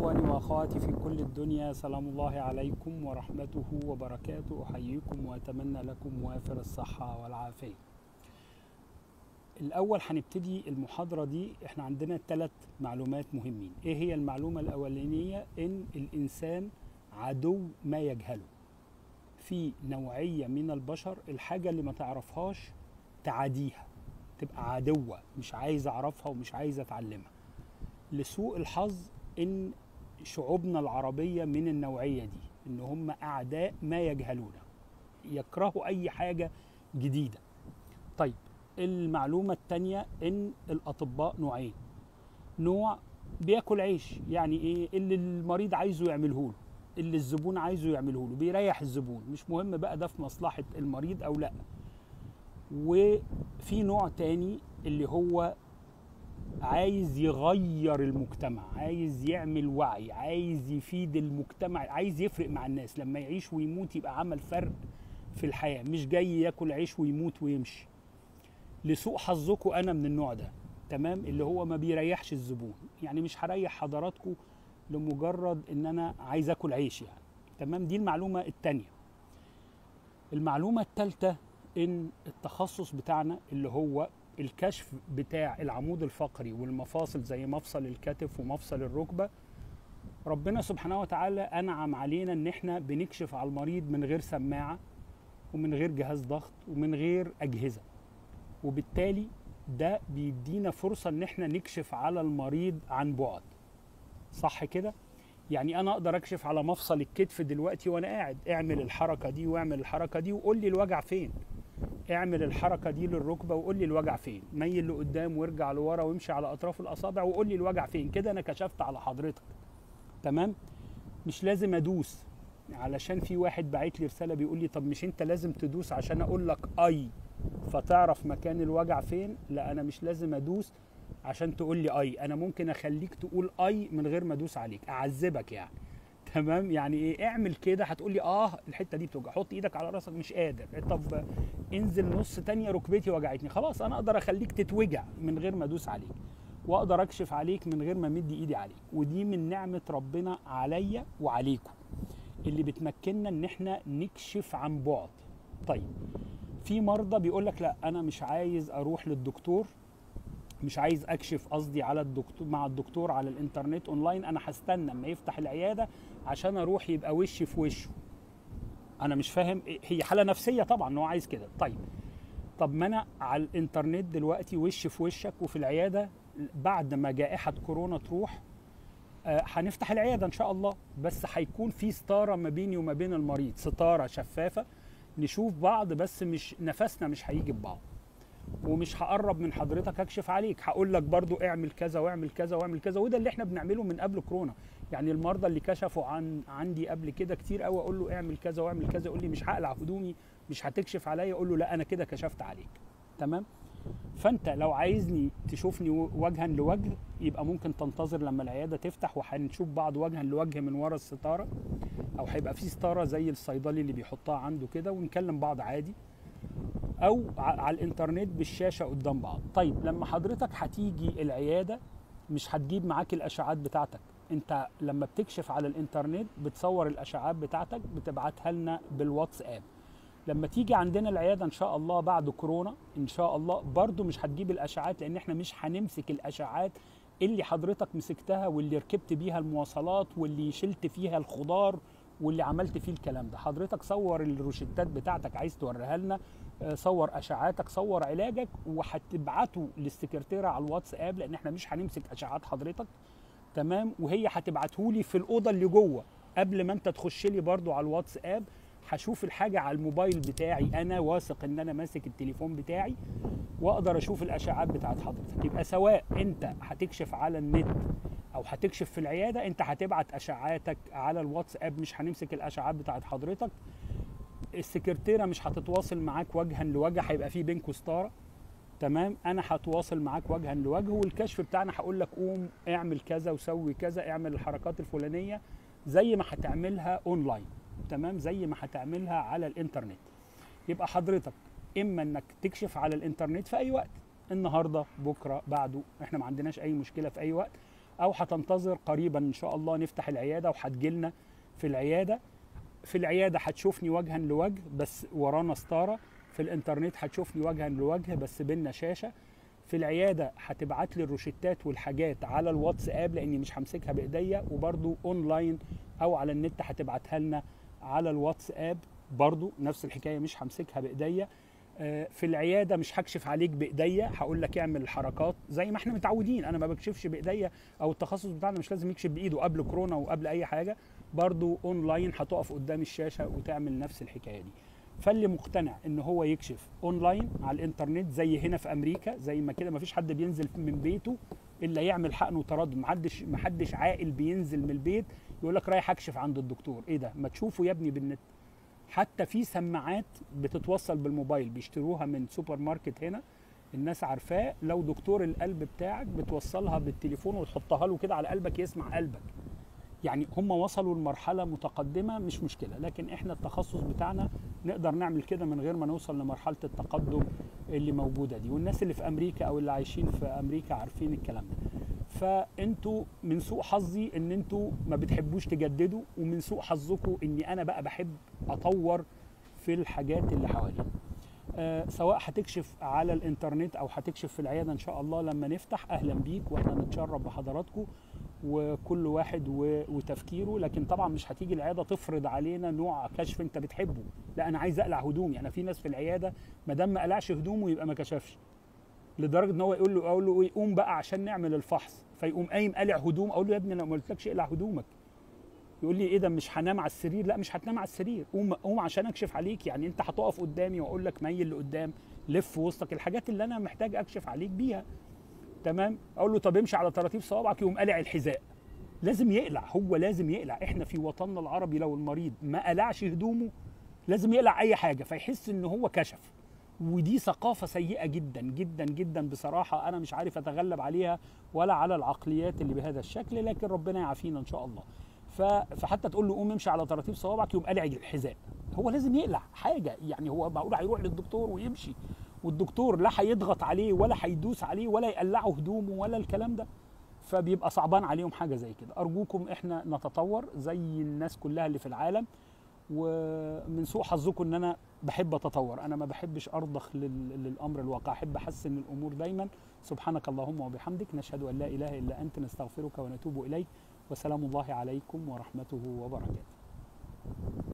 إخواني وأخواتي في كل الدنيا سلام الله عليكم ورحمته وبركاته أحييكم وأتمنى لكم وافر الصحة والعافية الأول هنبتدي المحاضرة دي احنا عندنا ثلاث معلومات مهمين ايه هي المعلومة الأولانية ان الإنسان عدو ما يجهله في نوعية من البشر الحاجة اللي ما تعرفهاش تعاديها تبقى عدوة مش عايز أعرفها ومش عايز أتعلمها لسوء الحظ ان شعوبنا العربيه من النوعيه دي ان هم اعداء ما يجهلونه يكرهوا اي حاجه جديده طيب المعلومه الثانيه ان الاطباء نوعين نوع بياكل عيش يعني ايه اللي المريض عايزه يعمله له اللي الزبون عايزه يعمله له بيريح الزبون مش مهم بقى ده في مصلحه المريض او لا وفي نوع تاني اللي هو عايز يغير المجتمع عايز يعمل وعي عايز يفيد المجتمع عايز يفرق مع الناس لما يعيش ويموت يبقى عمل فرق في الحياة مش جاي ياكل عيش ويموت ويمشي لسوء حظكم أنا من النوع ده تمام اللي هو ما بيريحش الزبون يعني مش هريح حضراتكم لمجرد ان انا عايز اكل عيش يعني تمام دي المعلومة التانية المعلومة التالتة ان التخصص بتاعنا اللي هو الكشف بتاع العمود الفقري والمفاصل زي مفصل الكتف ومفصل الركبه ربنا سبحانه وتعالى انعم علينا ان احنا بنكشف على المريض من غير سماعه ومن غير جهاز ضغط ومن غير اجهزه وبالتالي ده بيدينا فرصه ان احنا نكشف على المريض عن بعد صح كده يعني انا اقدر اكشف على مفصل الكتف دلوقتي وانا قاعد اعمل الحركه دي واعمل الحركه دي وقول لي الوجع فين اعمل الحركه دي للركبه وقول لي الوجع فين ميل لقدام وارجع لورا وامشي على اطراف الاصابع وقول لي الوجع فين كده انا كشفت على حضرتك تمام مش لازم ادوس علشان في واحد باعت لي رساله بيقول لي طب مش انت لازم تدوس عشان اقول لك اي فتعرف مكان الوجع فين لا انا مش لازم ادوس عشان تقول لي اي انا ممكن اخليك تقول اي من غير ما ادوس عليك اعذبك يعني تمام يعني ايه اعمل كده هتقول لي اه الحته دي بتوجع حط ايدك على راسك مش قادر طب انزل نص تانية ركبتي وجعتني خلاص انا اقدر اخليك تتوجع من غير ما ادوس عليك واقدر اكشف عليك من غير ما امد ايدي عليك ودي من نعمه ربنا عليا وعليكم اللي بتمكننا ان احنا نكشف عن بعد طيب في مرضى بيقول لك لا انا مش عايز اروح للدكتور مش عايز اكشف قصدي على الدكتور مع الدكتور على الانترنت اونلاين انا هستنى اما يفتح العياده عشان اروح يبقى وشي في وشه انا مش فاهم هي حاله نفسيه طبعا ان هو عايز كده طيب طب ما انا على الانترنت دلوقتي وش في وشك وفي العياده بعد ما جائحه كورونا تروح آه هنفتح العياده ان شاء الله بس هيكون في ستاره ما بيني وما بين المريض ستاره شفافه نشوف بعض بس مش نفسنا مش هيجي ببعض ومش هقرب من حضرتك اكشف عليك هقول لك برضو اعمل كذا واعمل كذا واعمل كذا وده اللي احنا بنعمله من قبل كورونا يعني المرضى اللي كشفوا عن عندي قبل كده كتير قوي اقول له اعمل كذا واعمل كذا يقول لي مش هقلع هدومي مش هتكشف عليا اقول له لا انا كده كشفت عليك تمام فانت لو عايزني تشوفني وجها لوجه يبقى ممكن تنتظر لما العياده تفتح وهنشوف بعض وجها لوجه من ورا الستاره او هيبقى في ستاره زي الصيدلي اللي بيحطها عنده كده ونكلم بعض عادي او على الانترنت بالشاشه قدام بعض طيب لما حضرتك هتيجي العياده مش هتجيب معاك الاشعاعات بتاعتك انت لما بتكشف على الانترنت بتصور الاشعاعات بتاعتك بتبعتها لنا بالواتساب لما تيجي عندنا العياده ان شاء الله بعد كورونا ان شاء الله برضو مش هتجيب الاشعاعات لان احنا مش هنمسك الاشعاعات اللي حضرتك مسكتها واللي ركبت بيها المواصلات واللي شلت فيها الخضار واللي عملت فيه الكلام ده حضرتك صور الروشتات بتاعتك عايز توريها لنا صور اشعاعاتك صور علاجك وهتبعته للسكرتيره على الواتساب لان احنا مش هنمسك اشعاعات حضرتك تمام وهي هتبعته لي في الاوضه اللي جوه قبل ما انت تخش لي برضو على الواتساب هشوف الحاجه على الموبايل بتاعي انا واثق ان انا ماسك التليفون بتاعي واقدر اشوف الاشعاعات بتاعت حضرتك يبقى سواء انت هتكشف على النت او هتكشف في العياده انت هتبعت اشعاعاتك على الواتساب مش هنمسك الاشعاعات بتاعت حضرتك السكرتيره مش هتتواصل معاك وجها لوجه هيبقى في بينكوا ستاره تمام انا هتواصل معاك وجها لوجه والكشف بتاعنا هقول لك قوم اعمل كذا وسوي كذا اعمل الحركات الفلانيه زي ما هتعملها اونلاين تمام زي ما هتعملها على الانترنت يبقى حضرتك اما انك تكشف على الانترنت في اي وقت النهارده بكره بعده احنا ما عندناش اي مشكله في اي وقت او هتنتظر قريبا ان شاء الله نفتح العياده وهتجيلنا في العياده في العياده هتشوفني وجها لوجه بس ورانا ستاره في الانترنت هتشوفني وجها لوجه بس بينا شاشه في العياده هتبعت لي الروشتات والحاجات على الواتساب لاني مش همسكها بايديا وبرضو اونلاين او على النت هتبعتها لنا على الواتساب برضو نفس الحكايه مش همسكها بايديا آه، في العياده مش هكشف عليك بايديا هقول لك اعمل الحركات زي ما احنا متعودين انا ما بكشفش بايديا او التخصص بتاعنا مش لازم يكشف بايده قبل كورونا وقبل اي حاجه برضو اونلاين هتقف قدام الشاشه وتعمل نفس الحكايه دي فاللي مقتنع ان هو يكشف اونلاين على الانترنت زي هنا في امريكا زي ما كده ما فيش حد بينزل من بيته الا يعمل حقن وتردد محدش محدش عاقل بينزل من البيت يقول لك رايح اكشف عند الدكتور ايه ده ما تشوفه يا ابني بالنت حتى في سماعات بتتوصل بالموبايل بيشتروها من سوبر ماركت هنا الناس عارفاه لو دكتور القلب بتاعك بتوصلها بالتليفون وتحطها له كده على قلبك يسمع قلبك يعني هم وصلوا لمرحلة متقدمة مش مشكلة لكن احنا التخصص بتاعنا نقدر نعمل كده من غير ما نوصل لمرحلة التقدم اللي موجودة دي والناس اللي في أمريكا أو اللي عايشين في أمريكا عارفين الكلام ده فانتوا من سوء حظي ان انتوا ما بتحبوش تجددوا ومن سوء حظكم اني انا بقى بحب اطور في الحاجات اللي حوالينا آه سواء هتكشف على الانترنت او هتكشف في العياده ان شاء الله لما نفتح اهلا بيك واحنا نتشرف بحضراتكم وكل واحد و- وتفكيره لكن طبعا مش هتيجي العياده تفرض علينا نوع كشف انت بتحبه لا انا عايز اقلع هدومي انا في ناس في العياده ما دام ما قلعش هدومه يبقى ما كشفش لدرجه ان هو يقول له اقول له ايه قوم بقى عشان نعمل الفحص فيقوم قايم قالع هدوم اقول له يا ابني انا ما قلتلكش اقلع هدومك يقول لي ايه ده مش هنام على السرير لا مش هتنام على السرير قوم قوم عشان اكشف عليك يعني انت هتقف قدامي واقول لك ميل لقدام لف وسطك الحاجات اللي انا محتاج اكشف عليك بيها تمام اقول له طب امشي على طراطيف صوابعك يقوم قالع الحذاء لازم يقلع هو لازم يقلع احنا في وطننا العربي لو المريض ما قلعش هدومه لازم يقلع اي حاجه فيحس ان هو كشف ودي ثقافة سيئة جدا جدا جدا بصراحة أنا مش عارف أتغلب عليها ولا على العقليات اللي بهذا الشكل لكن ربنا يعافينا إن شاء الله ف- فحتى تقول له قوم امشي على طراطيف صوابعك يقوم قلع الحذاء هو لازم يقلع حاجة يعني هو معقول هيروح للدكتور ويمشي والدكتور لا هيضغط عليه ولا هيدوس عليه ولا يقلعه هدومه ولا الكلام ده فبيبقى صعبان عليهم حاجة زي كده أرجوكم إحنا نتطور زي الناس كلها اللي في العالم ومن سوء حظكم ان انا بحب اتطور انا ما بحبش ارضخ لل- للامر الواقع احب احسن الامور دايما سبحانك اللهم وبحمدك نشهد ان لا اله الا انت نستغفرك ونتوب اليك وسلام الله عليكم ورحمته وبركاته